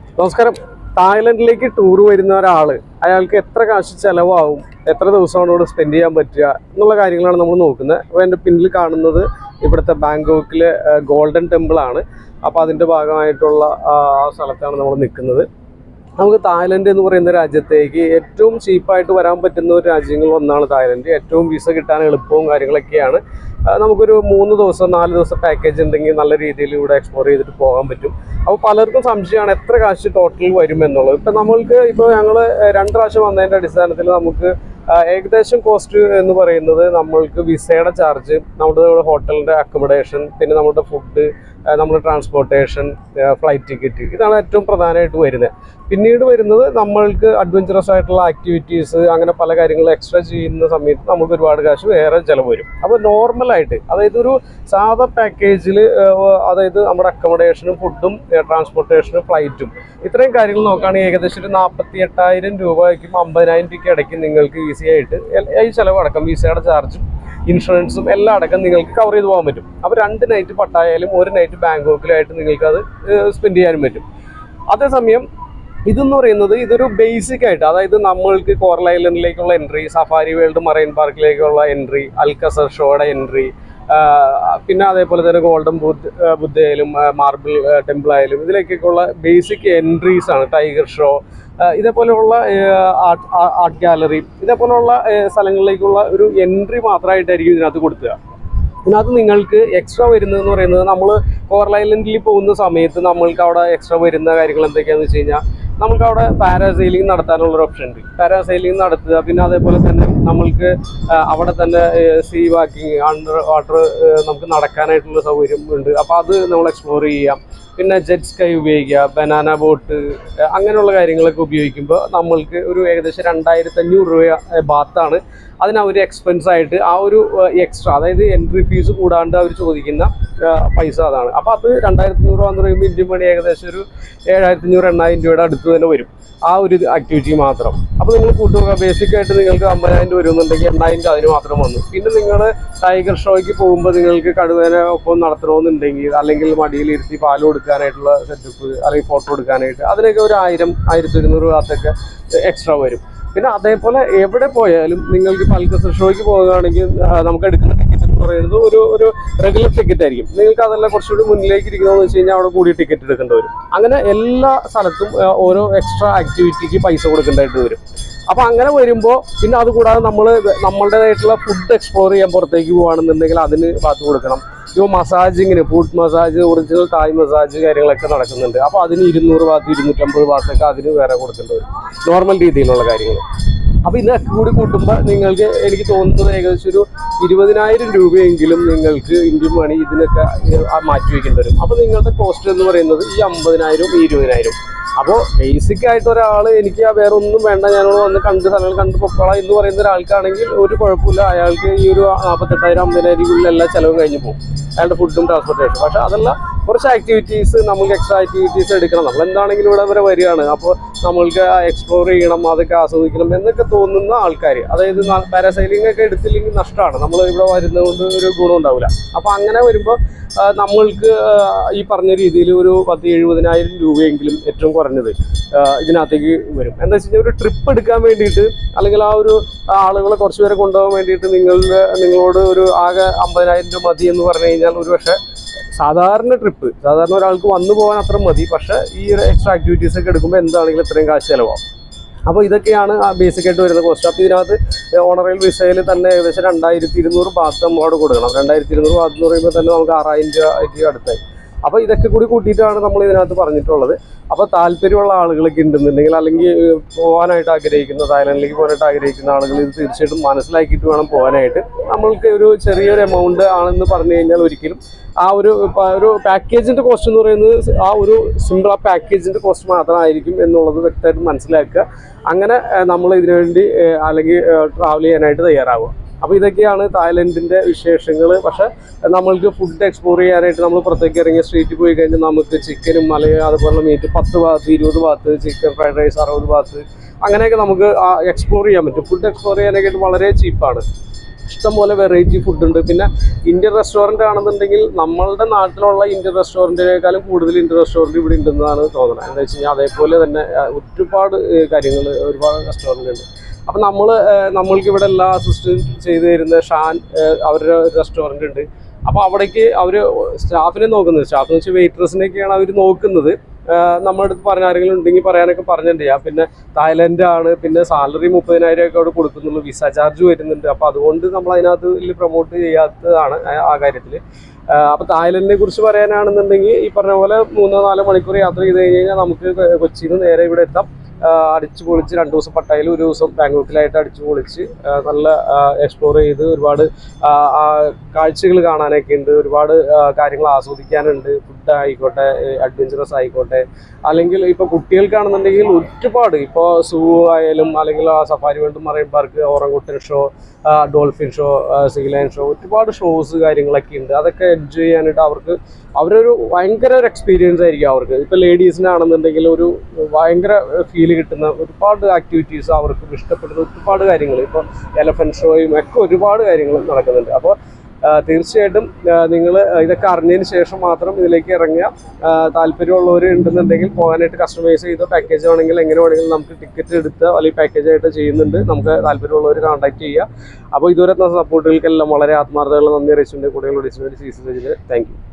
നമസ്കാരം തായ്ലൻഡിലേക്ക് ടൂർ വരുന്ന ഒരാൾ അയാൾക്ക് എത്ര കാശ് ചെലവാകും എത്ര ദിവസമാണ് ഇവിടെ സ്പെൻഡ് ചെയ്യാൻ പറ്റുക എന്നുള്ള കാര്യങ്ങളാണ് നമ്മൾ നോക്കുന്നത് അപ്പോൾ എൻ്റെ പിന്നിൽ കാണുന്നത് ഇവിടുത്തെ ബാങ്കോക്കിലെ ഗോൾഡൻ ടെമ്പിൾ ആണ് അപ്പോൾ അതിൻ്റെ ഭാഗമായിട്ടുള്ള ആ ആ സ്ഥലത്താണ് നമ്മൾ നിൽക്കുന്നത് നമുക്ക് തായ്ലൻഡ് എന്ന് പറയുന്ന രാജ്യത്തേക്ക് ഏറ്റവും ചീപ്പായിട്ട് വരാൻ പറ്റുന്ന ഒരു രാജ്യങ്ങളിൽ ഒന്നാണ് തായ്ലൻഡ് ഏറ്റവും വിസ കിട്ടാൻ എളുപ്പവും കാര്യങ്ങളൊക്കെയാണ് ആ, നമുക്കൊരു മൂന്ന് ദിവസം നാല് ദിവസം പാക്കേജ് ഉണ്ടെങ്കിൽ നല്ല രീതിയിൽ ഇവിടെ എക്സ്പ്ലോർ ചെയ്തിട്ട് പോകാൻ പറ്റും അപ്പോൾ പലർക്കും സംശയമാണ് എത്ര കാശ് ടോട്ടൽ വരും എന്നുള്ളത് ഇപ്പം നമ്മൾക്ക് ഇപ്പോൾ ഞങ്ങൾ രണ്ട് പ്രാവശ്യം വന്നതിൻ്റെ അടിസ്ഥാനത്തിൽ നമുക്ക് ആ, ഏകദേശം കോസ്റ്റ് എന്ന് പറയുന്നത് നമ്മൾക്ക് വിസയുടെ ചാർജ് നമ്മുടെ ഹോട്ടലിൻ്റെ അക്കോമഡേഷൻ പിന്നെ നമ്മുടെ ഫുഡ് നമ്മുടെ ട്രാൻസ്പോർട്ടേഷൻ ഫ്ലൈറ്റ് ടിക്കറ്റ് ഇതാണ് ഏറ്റവും പ്രധാനമായിട്ട് വരുന്നത് പിന്നീട് വരുന്നത് നമ്മൾക്ക് അഡ്വഞ്ചറസ് ആയിട്ടുള്ള ആക്ടിവിറ്റീസ് അങ്ങനെ പല കാര്യങ്ങളും എക്സ്ട്രാ ചെയ്യുന്ന സമയത്ത് നമുക്ക് ഒരുപാട് കാശ് വേറെ ചിലവ് വരും അപ്പോൾ നോർമലായിട്ട് അതായത് ഒരു സാധാ പാക്കേജിൽ അതായത് നമ്മുടെ അക്കോമഡേഷനും ഫുഡും ട്രാൻസ്പോർട്ടേഷനും ഫ്ലൈറ്റും ഇത്രയും കാര്യങ്ങൾ നോക്കുകയാണെങ്കിൽ ഏകദേശം ഒരു നാൽപ്പത്തി എട്ടായിരം രൂപയ്ക്കും അമ്പതിനായിരം രൂപയ്ക്ക് ഇടയ്ക്ക് നിങ്ങൾക്ക് ഈസി ആയിട്ട് എൽ- ഈ ചിലവടക്കം വിസയുടെ ചാർജും ഇൻഷുറൻസും എല്ലാം അടക്കം നിങ്ങൾക്ക് കവർ ചെയ്ത് പോകാൻ പറ്റും അപ്പോൾ രണ്ട് നൈറ്റ് പട്ടായാലും ഒരു നൈറ്റ് ബാങ്കോക്കിലായിട്ട് നിങ്ങൾക്ക് അത് സ്പെൻഡ് ചെയ്യാനും പറ്റും അതേസമയം ഇതെന്ന് പറയുന്നത് ഇതൊരു ബേസിക് ആയിട്ട് അതായത് നമ്മൾക്ക് കോറൽ ഐലൻഡിലേക്കുള്ള എൻട്രി സഫാരി വേൾഡ് മറൈൻ പാർക്കിലേക്കുള്ള എൻട്രി അൽക്കസർ ഷോയുടെ എൻട്രി പിന്നെ അതേപോലെ തന്നെ ഗോൾഡൻ ബുദ്ധ ബുദ്ധയിലും മാർബിൾ ടെമ്പിൾ ആയാലും ഇതിലേക്കൊക്കെയുള്ള ബേസിക് എൻട്രീസ് ആണ് ടൈഗർ ഷോ ഇതേപോലെയുള്ള ആർട്ട് ആർട്ട് ഗാലറി ഇതേപോലെയുള്ള ഏഹ്, സ്ഥലങ്ങളിലേക്കുള്ള ഒരു എൻട്രി മാത്രമായിട്ടായിരിക്കും ഇതിനകത്ത് കൊടുക്കുക ഇതിനകത്ത് നിങ്ങൾക്ക് എക്സ്ട്രാ വരുന്നതെന്ന് പറയുന്നത് നമ്മൾ കോറൽ ഐലൻഡിൽ പോകുന്ന സമയത്ത് നമ്മൾക്ക് അവിടെ എക്സ്ട്രാ വരുന്ന കാര്യങ്ങൾ എന്തൊക്കെയാണെന്ന് വെച്ച് കഴിഞ്ഞാൽ നമുക്ക് അവിടെ പാരാസൈലിംഗ് നടത്താനുള്ള ഒരു ഓപ്ഷൻ ഉണ്ട് പാരാസൈലിംഗ് നടത്തുക പിന്നെ അതേപോലെ തന്നെ നമ്മൾക്ക് ആ, അവിടെ തന്നെ സീ വാക്കിംഗ് അണ്ടർ വാട്ടർ നമുക്ക് നടക്കാനായിട്ടുള്ള സൗകര്യം ഉണ്ട് അപ്പോൾ അത് നമ്മൾ എക്സ്പ്ലോർ ചെയ്യാം പിന്നെ ജെറ്റ് സ്കൈ ഉപയോഗിക്കുക ബനാന ബോട്ട് അങ്ങനെയുള്ള കാര്യങ്ങളൊക്കെ ഉപയോഗിക്കുമ്പോൾ നമ്മൾക്ക് ഒരു ഏകദേശം രണ്ടായിരത്തി അഞ്ഞൂറ് രൂപ ബാത്താണ് അതിന് അവർ എക്സ്പെൻസ് ആയിട്ട് ആ ഒരു എക്സ്ട്രാ അതായത് എൻട്രി ഫീസ് കൂടാണ്ട് അവർ ചോദിക്കുന്ന ആ, പൈസ അതാണ് അപ്പോൾ അത് രണ്ടായിരത്തി അഞ്ഞൂറ് എന്ന് പറയുമ്പോൾ ഇന്ത്യൻ മണി ഏകദേശം ഒരു ഏഴായിരത്തി അഞ്ഞൂറ് എണ്ണായിരം രൂപയുടെ അടുത്ത് തന്നെ വരും ആ ഒരു ആക്ടിവിറ്റി മാത്രം അപ്പോൾ നിങ്ങൾ കൂട്ടുക ബേസിക് ആയിട്ട് നിങ്ങൾക്ക് അമ്പതിനായിരം രൂപ വരുന്നുണ്ടെങ്കിൽ എണ്ണായിരം രൂപ അതിന് മാത്രം വന്നു പിന്നെ നിങ്ങൾ ടൈഗർ ഷോയ്ക്ക് പോകുമ്പോൾ നിങ്ങൾക്ക് കടുവേനെ ഒപ്പം നടത്തണമെന്നുണ്ടെങ്കിൽ അല്ലെങ്കിൽ മടിയിൽ ഇരുത്തി പാൽ കൊടുക്കാനായിട്ടുള്ള സെറ്റപ്പ് അല്ലെങ്കിൽ ഫോട്ടോ എടുക്കാനായിട്ട് അതിനൊക്കെ ഒരു ആയിരം ആയിരത്തി ഒരുന്നൂറ് ഭാഗത്തൊക്കെ എക്സ്ട്രാ വരും പിന്നെ അതേപോലെ എവിടെ പോയാലും നിങ്ങൾക്ക് ഇപ്പോൾ അൽക്കസർ ഷോയ്ക്ക് പോകുകയാണെങ്കിൽ ആ, നമുക്ക് എടുക്കുന്ന ടിക്കറ്റ് എന്ന് പറയുന്നത് ഒരു ഒരു റെഗുലർ ടിക്കറ്റ് ആയിരിക്കും നിങ്ങൾക്ക് അതെല്ലാം കുറച്ചുകൂടി മുന്നിലേക്ക് ഇരിക്കണമെന്ന് വെച്ച് കഴിഞ്ഞാൽ അവിടെ കൂടി ടിക്കറ്റ് എടുക്കേണ്ടി വരും അങ്ങനെ എല്ലാ സ്ഥലത്തും ആ, ഓരോ എക്സ്ട്രാ ആക്ടിവിറ്റിക്ക് പൈസ കൊടുക്കേണ്ടതായിട്ട് വരും അപ്പോൾ അങ്ങനെ വരുമ്പോൾ പിന്നെ അതുകൂടാതെ നമ്മൾ നമ്മളുടേതായിട്ടുള്ള ഫുഡ് എക്സ്പ്ലോർ ചെയ്യാൻ പുറത്തേക്ക് പോകുകയാണെന്നുണ്ടെങ്കിൽ അതിന് ഭാഗത്ത് കൊടുക്കണം ഇപ്പോൾ മസാജിങ്ങിന് foot massage original Thai massage കാര്യങ്ങളൊക്കെ നടക്കുന്നുണ്ട് അപ്പോൾ അതിന് ഇരുന്നൂറ് ഭാഗത്ത് ഇരുന്നൂറ്റമ്പത് ഭാഗത്തൊക്കെ അതിന് വേറെ കൊടുക്കേണ്ടി വരും നോർമൽ രീതിയിലുള്ള കാര്യങ്ങൾ അപ്പോൾ ഇതൊക്കെ കൂടി കൂട്ടുമ്പോൾ നിങ്ങൾക്ക് എനിക്ക് തോന്നുന്നത് ഏകദേശം ഒരു ഇരുപതിനായിരം രൂപയെങ്കിലും നിങ്ങൾക്ക് ഇന്ത്യൻ മണി ഇതിനൊക്കെ ഏഹ്, ആ മാറ്റി വയ്ക്കേണ്ടി വരും അപ്പോൾ നിങ്ങളുടെ കോസ്റ്റ് എന്ന് പറയുന്നത് ഈ അമ്പതിനായിരവും ഈ ഇരുപതിനായിരം അപ്പോൾ ബേസിക് ആയിട്ട് ഒരാൾ എനിക്ക് ആ വേറെ ഒന്നും വേണ്ട ഞാനോട് വന്ന് കണ്ട് സ്ഥലങ്ങൾ കണ്ട് പൊക്കോളാം എന്ന് പറയുന്ന ഒരാൾക്കാണെങ്കിൽ ഒരു കുഴപ്പമില്ല അയാൾക്ക് ഈ ഒരു നാൽപ്പത്തെട്ടായിരം അമ്പതിനായിരം എല്ലാ ചിലവും കഴിഞ്ഞ് പോകും അയാളുടെ ഫുഡും ട്രാൻസ്പോർട്ടേഷൻ പക്ഷെ അതല്ല കുറച്ച് ആക്ടിവിറ്റീസ് നമുക്ക് എക്സ്ട്രാ ആക്ടിവിറ്റീസ് എടുക്കണം നമ്മൾ എന്താണെങ്കിലും ഇവിടെ വരെ വരികയാണ് അപ്പോൾ നമ്മൾക്ക് എക്സ്പ്ലോർ ചെയ്യണം അതൊക്കെ ആസ്വദിക്കണം എന്നൊക്കെ തോന്നുന്ന ആൾക്കാർ അതായത് പാരാസൈലിംഗ് ഒക്കെ എടുത്തില്ലെങ്കിൽ നഷ്ടമാണ് നമ്മൾ ഇവിടെ വരുന്നതുകൊണ്ട് ഒരു ഗുണം ഉണ്ടാവില്ല അപ്പോൾ അങ്ങനെ വരുമ്പോൾ ആ, നമ്മൾക്ക് ആ, ഈ പറഞ്ഞ രീതിയിൽ ഒരു പത്ത് എഴുപതിനായിരം രൂപയെങ്കിലും ഏറ്റവും കുറഞ്ഞത് ആ, ഇതിനകത്തേക്ക് വരും എന്താ വെച്ച് കഴിഞ്ഞാൽ ഒരു ട്രിപ്പ് എടുക്കാൻ വേണ്ടിയിട്ട് അല്ലെങ്കിൽ ആ ഒരു ആളുകളെ കുറച്ച് പേരെ കൊണ്ടുപോകാൻ വേണ്ടിയിട്ട് നിങ്ങളുടെ നിങ്ങളോട് ഒരു ആകെ അമ്പതിനായിരം രൂപ മതി എന്ന് പറഞ്ഞു കഴിഞ്ഞാൽ ഒരു പക്ഷേ സാധാരണ ട്രിപ്പ് സാധാരണ ഒരാൾക്ക് വന്നു പോകാൻ അത്ര മതി പക്ഷേ ഈ ഒരു എക്സ്ട്രാ ആക്ടിവിറ്റീസ് ഒക്കെ എടുക്കുമ്പോൾ എന്താണെങ്കിലും ഇത്രയും കാശ് ചിലവാകും അപ്പോൾ ഇതൊക്കെയാണ് ബേസിക് ആയിട്ട് വരുന്ന കോസ്റ്റ് അപ്പോൾ ഇതിനകത്ത് ഓണറയിൽ വിസയിൽ തന്നെ ഏകദേശം രണ്ടായിരത്തി ഇരുന്നൂറ് ബാത്ത് നമ്മൾ അവിടെ കൊടുക്കണം രണ്ടായിരത്തി ഇരുന്നൂറ് ബാത്ത് എന്ന് പറയുമ്പോൾ തന്നെ നമുക്ക് ആറായിരം രൂപയ്ക്ക് അടുത്തായി അപ്പോൾ ഇതൊക്കെ കൂടി കൂട്ടിയിട്ടാണ് നമ്മൾ ഇതിനകത്ത് പറഞ്ഞിട്ടുള്ളത് അപ്പോൾ താല്പര്യമുള്ള ആളുകളൊക്കെ ഉണ്ടെന്നുണ്ടെങ്കിൽ അല്ലെങ്കിൽ ഏഹ്, പോകാനായിട്ട് ആഗ്രഹിക്കുന്ന തായ്ലാൻഡിലേക്ക് പോകാനായിട്ട് ആഗ്രഹിക്കുന്ന ആളുകൾ ഇത് തീർച്ചയായിട്ടും മനസ്സിലാക്കിയിട്ട് വേണം പോകാനായിട്ട് നമ്മൾക്ക് ഒരു ചെറിയൊരു എമൗണ്ട് ആണെന്ന് പറഞ്ഞു കഴിഞ്ഞാൽ ഒരിക്കലും ആ ഒരു പ- ഒരു പാക്കേജിൻ്റെ കോസ്റ്റ് എന്ന് പറയുന്നത് ആ ഒരു സിമ്പിൾ ആ പാക്കേജിൻ്റെ കോസ്റ്റ് മാത്രമായിരിക്കും എന്നുള്ളത് വ്യക്തമായിട്ട് മനസ്സിലാക്കുക അങ്ങനെ ഏഹ്, നമ്മൾ ഇതിനു വേണ്ടി ഏഹ്, അല്ലെങ്കിൽ ട്രാവൽ ചെയ്യാനായിട്ട് തയ്യാറാവുക അപ്പോൾ ഇതൊക്കെയാണ് തായ്ലൻഡിൻ്റെ വിശേഷങ്ങൾ പക്ഷേ നമ്മൾക്ക് ഫുഡ് എക്സ്പ്ലോർ ചെയ്യാനായിട്ട് നമ്മൾ പുറത്തേക്ക് ഇറങ്ങിയ സ്ട്രീറ്റിൽ പോയി കഴിഞ്ഞാൽ നമുക്ക് ചിക്കനും അല്ലെങ്കിൽ അതുപോലെ മീറ്റ് പത്ത് ഭാഗത്ത് ഇരുപത് ഭാഗത്ത് ചിക്കൻ ഫ്രൈഡ് റൈസ് അറുപത് ഭാഗത്ത് അങ്ങനെയൊക്കെ നമുക്ക് എക്സ്പ്ലോർ ചെയ്യാൻ പറ്റും ഫുഡ് എക്സ്പ്ലോർ ചെയ്യാനായിട്ട് വളരെ ചീപ്പാണ് ഇഷ്ടംപോലെ വെറൈറ്റി ഫുഡ് ഉണ്ട് പിന്നെ ഇന്ത്യൻ റെസ്റ്റോറൻ്റ് ആണെന്നുണ്ടെങ്കിൽ നമ്മളുടെ നാട്ടിലുള്ള ഇന്ത്യൻ റെസ്റ്റോറൻറ്റിനേക്കാളും കൂടുതൽ ഇന്ത്യൻ റെസ്റ്റോറൻറ്റ് ഇവിടെ ഉണ്ടെന്നാണ് തോന്നുന്നത് എന്താ വെച്ച് കഴിഞ്ഞാൽ അതേപോലെ തന്നെ ആ, ഒരുപാട് കാര്യങ്ങൾ ഒരുപാട് റെസ്റ്റോറൻറ്റ് ഉണ്ട് അപ്പം നമ്മൾ നമ്മൾക്ക് ഇവിടെ എല്ലാ അസിസ്റ്റൻറ്റ് ചെയ്തു തരുന്ന ഷാൻ ആ, അവരുടെ റെസ്റ്റോറൻറ്റ് ഉണ്ട് അപ്പോൾ അവിടേക്ക് അവർ സ്റ്റാഫിനെ നോക്കുന്നത് സ്റ്റാഫ് എന്ന് വെച്ചാൽ വെയിറ്റേഴ്സിനെയൊക്കെയാണ് അവർ നോക്കുന്നത് ആ, നമ്മുടെ അടുത്ത് പറഞ്ഞ ആരെങ്കിലും ഉണ്ടെങ്കിൽ പറയാനൊക്കെ പറഞ്ഞിട്ടുണ്ട് ഞാൻ പിന്നെ തായ്ലൻഡ് ആണ് പിന്നെ സാലറി മുപ്പതിനായിരം ഒക്കെ അവിടെ കൊടുക്കുന്നുള്ളൂ വിസ ചാർജ് വരുന്നുണ്ട് അപ്പോൾ അതുകൊണ്ട് നമ്മൾ അതിനകത്ത് വലിയ പ്രൊമോട്ട് ചെയ്യാത്തതാണ് ആ- ആ കാര്യത്തിൽ അപ്പോൾ തായ്ലൻഡിനെ കുറിച്ച് പറയാനാണെന്നുണ്ടെങ്കിൽ ഈ പറഞ്ഞ പോലെ മൂന്നോ നാലോ മണിക്കൂർ യാത്ര ചെയ്ത് കഴിഞ്ഞ് കഴിഞ്ഞാൽ നമുക്ക് കൊച്ചിയിൽ നിന്ന് നേരെ ഇവിടെ എത്താം ആ, അടിച്ചു പൊളിച്ച് രണ്ട് ദിവസം പട്ടായയിൽ ഒരു ദിവസം ബാങ്കോക്കിലായിട്ട് അടിച്ചു പൊളിച്ച് ആ, നല്ല എക്സ്പ്ലോർ ചെയ്ത് ഒരുപാട് കാഴ്ചകൾ കാണാനൊക്കെ ഉണ്ട് ഒരുപാട് ആ, കാര്യങ്ങൾ ആസ്വദിക്കാനുണ്ട് ഫുഡ് ആയിക്കോട്ടെ അഡ്വഞ്ചറസ് ആയിക്കോട്ടെ അല്ലെങ്കിൽ ഇപ്പോൾ കുട്ടികൾക്കാണെന്നുണ്ടെങ്കിൽ ഒരുപാട് ഇപ്പോൾ സൂ ആയാലും അല്ലെങ്കിൽ ആ safari world marine park orangutan show dolphin show sea lion show ഒരുപാട് ഷോസ് കാര്യങ്ങളൊക്കെ ഉണ്ട് അതൊക്കെ എൻജോയ് ചെയ്യാനായിട്ട് അവർക്ക് അവരൊരു ഭയങ്കര ഒരു എക്സ്പീരിയൻസ് ആയിരിക്കും അവർക്ക് ഇപ്പോൾ ലേഡീസിനാണെന്നുണ്ടെങ്കിൽ ഒരു ഭയങ്കര ഫീൽ കിട്ടുന്ന ഒരുപാട് ആക്ടിവിറ്റീസ് അവർക്ക് ഇഷ്ടപ്പെടുന്ന ഒരുപാട് കാര്യങ്ങൾ ഇപ്പോൾ എലഫൻറ്റ് ഷോയും ഒക്കെ ഒരുപാട് കാര്യങ്ങൾ നടക്കുന്നുണ്ട് അപ്പോൾ തീർച്ചയായിട്ടും നിങ്ങൾ ഇതൊക്കെ അറിഞ്ഞതിന് ശേഷം മാത്രം ഇതിലേക്ക് ഇറങ്ങുക ആ, താല്പര്യമുള്ളവർ ഉണ്ടെന്നുണ്ടെങ്കിൽ പോകാനായിട്ട് കസ്റ്റമൈസ് ചെയ്ത പാക്കേജ് ആണെങ്കിൽ എങ്ങനെ വേണമെങ്കിലും നമുക്ക് ടിക്കറ്റ് എടുത്ത് അല്ലെങ്കിൽ പാക്കേജ് ആയിട്ട് ചെയ്യുന്നുണ്ട് നമുക്ക് താല്പര്യമുള്ളവർ കോൺടാക്ട് ചെയ്യുക അപ്പോൾ ഇതുവരെ തന്ന സപ്പോർട്ടുകൾക്കെല്ലാം വളരെ ആത്മാർത്ഥതയുള്ള നന്ദി അറിയിച്ചിട്ടുണ്ട് കൂടുതൽ വിളിച്ചിട്ടുണ്ട് സി സി താങ്ക് യു